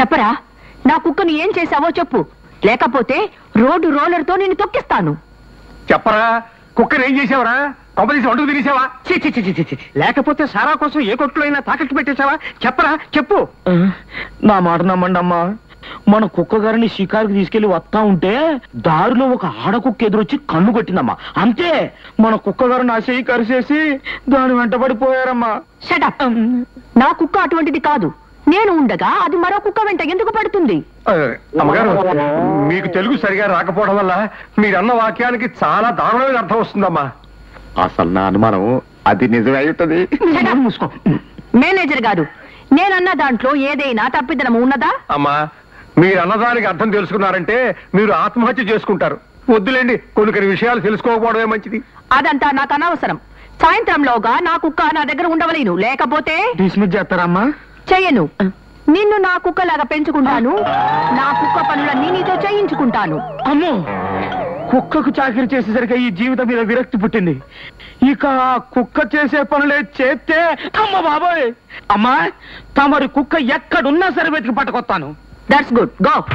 చెప్పరా నా కుక్కను ఏం చేశావో చెప్పు లేకపోతే రోడ్డు రోలర్తో నిన్ను తొక్కిస్తాను చెప్పరా కుక్కర్ ఏం చేసావరా కొంపదీసి వండుకు తినేసావా ఛీ, ఛీ, ఛీ, ఛీ, ఛీ, ఛీ. లేకపోతే సారా కోసం ఏ కొట్లో అయినా తాకట్టు పెట్టేశావా చెప్పరా చెప్పు నా మాట నమ్మండి అమ్మా మన కుక్క గారిని షికారుకి తీసుకెళ్లి వస్తా ఉంటే దారిలో ఒక ఆడ కుక్క ఎదురొచ్చి కన్ను కొట్టిందమ్మా అంతే మన కుక్క గారిని ఆ చెయ్యి కరిసేసి దాని వెంటబడిపోయారమ్మా షటప్ నా కుక్క అటువంటిది కాదు నేను ఉండగా అది మరో కుక్క వెంట ఎందుకు పడుతుంది ఆ, అమ్మగారు మీకు తెలుగు సరిగా రాకపోవడం వల్ల మీరన్న వాక్యానికి చాలా దారుణమైన అర్థం వస్తుందమ్మా అసలు నా అనుమానం అది నిజమే అవుతుంది Shut up. మూసుకో మేనేజర్ గారు నేనన్న దాంట్లో ఏదైనా తప్పిదనము ఉన్నదా అమ్మా మీరు అన్నదానికి అర్థం తెలుసుకున్నారంటే మీరు ఆత్మహత్య చేసుకుంటారు వద్దులేండి కొన్ని కొన్ని విషయాలు తెలుసుకోకపోవడమే మంచిది అదంతా నాకు అనవసరం సాయంత్రంలోగా నా కుక్క నా దగ్గర ఉండవలేను లేకపోతే డిస్మిస్ చేస్తారమ్మా చెయ్యను నిన్ను నా కుక్కలాగా పెంచుకుంటాను నా కుక్క పనులన్నీ నీతో చేయించుకుంటాను అమ్మో కుక్కకు చాకరీ చేసేసరికి ఈ జీవితం మీద విరక్తి పుట్టింది ఇక ఆ కుక్క చేసే పనులే చేస్తే అమ్మ బాబాయ్ అమ్మా తమరి కుక్క ఎక్కడున్నా సరే వెతికి పట్టుకొస్తాను దట్స్ గుడ్ గో